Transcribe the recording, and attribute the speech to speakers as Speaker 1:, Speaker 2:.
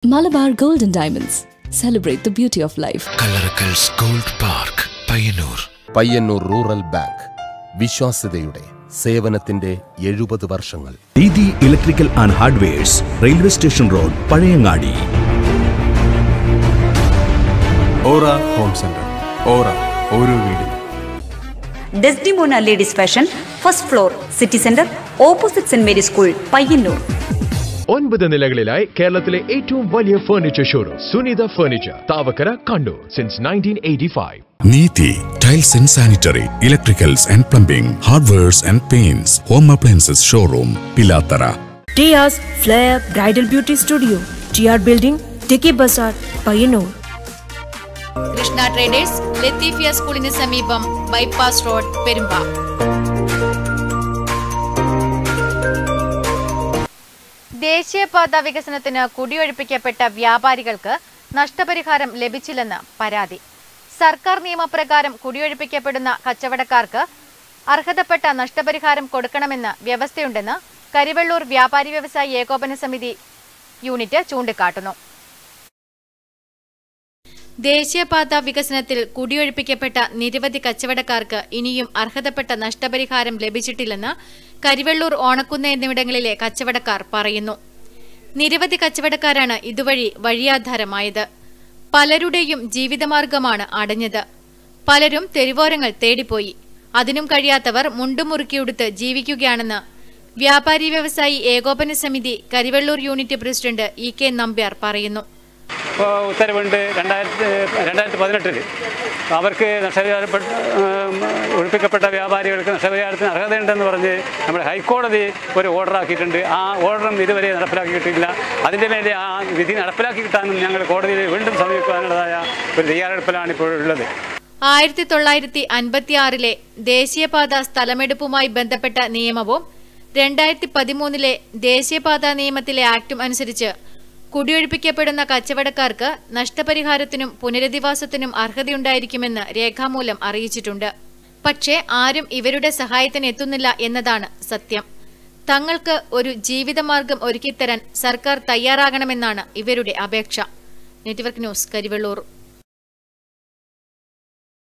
Speaker 1: Malabar Gold and Diamonds. Celebrate the beauty of life.
Speaker 2: Kallarakkal's gold park Payyanur
Speaker 3: Payyanur rural bank വിശ്വാസ്യതയുടെ സേവനത്തിന്റെ എഴുപത് വർഷങ്ങൾ
Speaker 4: Didi electrical and hardwares railway station road Pazhayangadi
Speaker 5: Aura home centre Aura ഓരോ വീടും
Speaker 6: Desdemona ladies fashion first floor city centre opposite Saint Mary school Payyanur
Speaker 7: ഒൻപത് നിലകളിലായി കേരളത്തിലെ ഏറ്റവും വലിയ furniture showroom Sunitha furniture Thavakkara Kannur since nineteen eighty five
Speaker 8: Neethi tiles and sanitary electricals and plumbing hardwares and paints home appliances showroom Pilathara
Speaker 9: Tia's Flair Bridal Beauty Studio, TR Building, Tiki Bazaar, Payanur.
Speaker 10: Krishna traders Latheefiya സ്കൂളിന് സമീപം bypass road Perumba ദേശീയപാത വികസനത്തിന് കുടിയൊഴിപ്പിക്കപ്പെട്ട വ്യാപാരികൾക്ക് നഷ്ടപരിഹാരം ലഭിച്ചില്ലെന്ന് പരാതി സർക്കാർ നിയമപ്രകാരം കുടിയൊഴിപ്പിക്കപ്പെടുന്ന കച്ചവടക്കാർക്ക് അർഹതപ്പെട്ട നഷ്ടപരിഹാരം കൊടുക്കണമെന്ന് വ്യവസ്ഥയുണ്ടെന്ന് കരിവെള്ളൂർ വ്യാപാരി വ്യവസായി ഏകോപന സമിതി യൂണിറ്റ് ചൂണ്ടിക്കാട്ടുന്നു ദേശീയപാത വികസനത്തിൽ കുടിയൊഴിപ്പിക്കപ്പെട്ട നിരവധി കച്ചവടക്കാർക്ക് ഇനിയും അർഹതപ്പെട്ട നഷ്ടപരിഹാരം ലഭിച്ചിട്ടില്ലെന്ന് കരിവെള്ളൂർ ഓണക്കുന്ന് എന്നിവിടങ്ങളിലെ കച്ചവടക്കാർ പറയുന്നു നിരവധി കച്ചവടക്കാരാണ് ഇതുവഴി വഴിയാധാരമായത് പലരുടെയും ജീവിതമാർഗമാണ് അടഞ്ഞത് പലരും തെരുവോരങ്ങൾ തേടിപ്പോയി അതിനും കഴിയാത്തവർ മുണ്ടുമുറുക്കിയുടുത്ത് ജീവിക്കുകയാണെന്ന് വ്യാപാരി വ്യവസായി ഏകോപന സമിതി Karivellur unit president E K Nambiar പറയുന്നു
Speaker 11: ഇപ്പോൾ ഉത്തരവുണ്ട് രണ്ടായിരത്തി രണ്ടായിരത്തി പതിനെട്ടിൽ അവർക്ക് നഷ്ടപരിഹാരപ്പെട്ട ഉം, ഒഴിപ്പിക്കപ്പെട്ട വ്യാപാരികൾക്ക് നഷ്ടപരിഹാരത്തിന് അർഹതയുണ്ടെന്ന് പറഞ്ഞ് നമ്മുടെ ഹൈക്കോടതി ഒരു ഓർഡർ ആക്കിയിട്ടുണ്ട് ആ ഓർഡറും ഇതുവരെ നടപ്പിലാക്കിയിട്ടില്ല അതിൻ്റെ മേലെ ആ വിധി നടപ്പിലാക്കി കിട്ടാനും ഞങ്ങൾ കോടതിയിൽ വീണ്ടും സമീപിക്കാനുള്ളതായ ഒരു തയ്യാറെടുപ്പിലാണ് ഇപ്പോൾ ഉള്ളത്
Speaker 10: ആയിരത്തി തൊള്ളായിരത്തി അൻപത്തിയാറിലെ ദേശീയപാത സ്ഥലമെടുപ്പുമായി ബന്ധപ്പെട്ട നിയമവും രണ്ടായിരത്തി പതിമൂന്നിലെ ദേശീയപാത നിയമത്തിലെ ആക്ടും അനുസരിച്ച് കുടിയൊഴിപ്പിക്കപ്പെടുന്ന കച്ചവടക്കാർക്ക് നഷ്ടപരിഹാരത്തിനും പുനരധിവാസത്തിനും അർഹതയുണ്ടായിരിക്കുമെന്ന് രേഖാമൂലം അറിയിച്ചിട്ടുണ്ട് പക്ഷേ ആരും ഇവരുടെ സഹായത്തിന് എത്തുന്നില്ല എന്നതാണ് സത്യം തങ്ങൾക്ക് ഒരു ജീവിതമാർഗം ഒരുക്കിത്തരാൻ സർക്കാർ തയ്യാറാകണമെന്നാണ് ഇവരുടെ അപേക്ഷ നെറ്റ്വർക്ക് ന്യൂസ് കരിവെള്ളൂർ